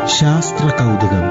ശാസ്ത്ര കൗതുകം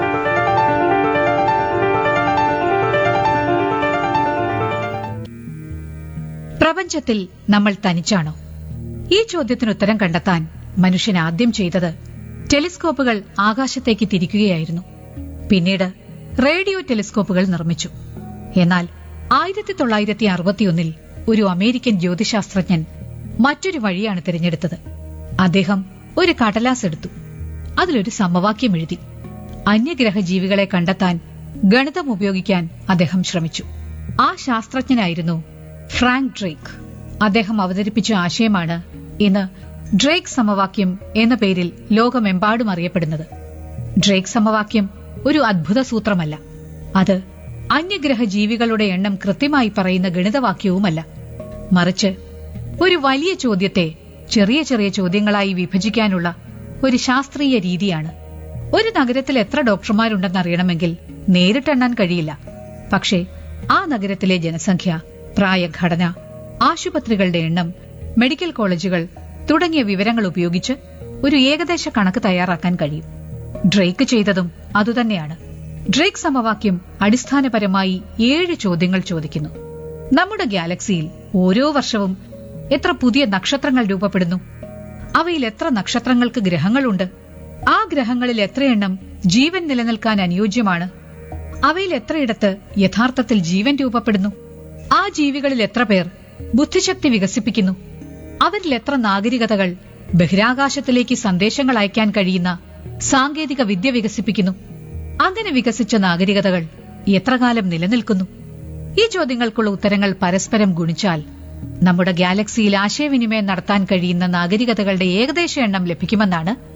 പ്രപഞ്ചത്തിൽ നമ്മൾ തനിച്ചാണോ ഈ ചോദ്യത്തിന് ഉത്തരം കണ്ടെത്താൻ മനുഷ്യൻ ആദ്യം ചെയ്തത് ടെലിസ്കോപ്പുകൾ ആകാശത്തേക്ക് തിരിക്കുകയായിരുന്നു പിന്നീട് റേഡിയോ ടെലിസ്കോപ്പുകൾ നിർമ്മിച്ചു എന്നാൽ ആയിരത്തി തൊള്ളായിരത്തി അറുപത്തിയൊന്നിൽ ഒരു അമേരിക്കൻ ജ്യോതിശാസ്ത്രജ്ഞൻ മറ്റൊരു വഴിയാണ് തിരഞ്ഞെടുത്തത് അദ്ദേഹം ഒരു കടലാസ് എടുത്തു അതിലൊരു സമവാക്യം എഴുതി അന്യഗ്രഹ ജീവികളെ കണ്ടെത്താൻ ഗണിതം ഉപയോഗിക്കാൻ അദ്ദേഹം ശ്രമിച്ചു ആ ശാസ്ത്രജ്ഞനായിരുന്നു ഫ്രാങ്ക് ഡ്രേക്ക് അദ്ദേഹം അവതരിപ്പിച്ച ആശയമാണ് ഇന്ന് ഡ്രേക്ക് സമവാക്യം എന്ന പേരിൽ ലോകമെമ്പാടും അറിയപ്പെടുന്നത് ഡ്രേക്ക് സമവാക്യം ഒരു അത്ഭുത സൂത്രമല്ല അത് അന്യഗ്രഹ ജീവികളുടെ എണ്ണം കൃത്യമായി പറയുന്ന ഗണിതവാക്യവുമല്ല മറിച്ച് ഒരു വലിയ ചോദ്യത്തെ ചെറിയ ചെറിയ ചോദ്യങ്ങളായി വിഭജിക്കാനുള്ള ഒരു ശാസ്ത്രീയ രീതിയാണ് ഒരു നഗരത്തിൽ എത്ര ഡോക്ടർമാരുണ്ടെന്നറിയണമെങ്കിൽ നേരിട്ടെണ്ണാൻ കഴിയില്ല പക്ഷേ ആ നഗരത്തിലെ ജനസംഖ്യ പ്രായഘടന ആശുപത്രികളുടെ എണ്ണം മെഡിക്കൽ കോളേജുകൾ തുടങ്ങിയ വിവരങ്ങൾ ഉപയോഗിച്ച് ഒരു ഏകദേശ കണക്ക് തയ്യാറാക്കാൻ കഴിയും ഡ്രേക്ക് ചെയ്തതും അതുതന്നെയാണ് ഡ്രേക്ക് സമവാക്യം അടിസ്ഥാനപരമായി ഏഴ് ചോദ്യങ്ങൾ ചോദിക്കുന്നു നമ്മുടെ ഗാലക്സിയിൽ ഓരോ വർഷവും എത്ര പുതിയ നക്ഷത്രങ്ങൾ രൂപപ്പെടുന്നു അവയിൽ എത്ര നക്ഷത്രങ്ങൾക്ക് ഗ്രഹങ്ങളുണ്ട് ആ ഗ്രഹങ്ങളിൽ എത്രയെണ്ണം ജീവൻ നിലനിൽക്കാൻ അനുയോജ്യമാണ് അവയിൽ എത്രയിടത്ത് യഥാർത്ഥത്തിൽ ജീവൻ രൂപപ്പെടുന്നു ആ ജീവികളിൽ എത്ര പേർ ബുദ്ധിശക്തി വികസിപ്പിക്കുന്നു അവരിൽ എത്ര നാഗരികതകൾ ബഹിരാകാശത്തിലേക്ക് സന്ദേശങ്ങൾ അയക്കാൻ കഴിയുന്ന സാങ്കേതിക വിദ്യ വികസിപ്പിക്കുന്നു അങ്ങനെ വികസിച്ച നാഗരികതകൾ എത്ര കാലം നിലനിൽക്കുന്നു ഈ ചോദ്യങ്ങൾക്കുള്ള ഉത്തരങ്ങൾ പരസ്പരം ഗുണിച്ചാൽ നമ്മുടെ ഗാലക്സിയിൽ ആശയവിനിമയം നടത്താൻ കഴിയുന്ന നാഗരികതകളുടെ ഏകദേശ എണ്ണം ലഭിക്കുമെന്നാണ്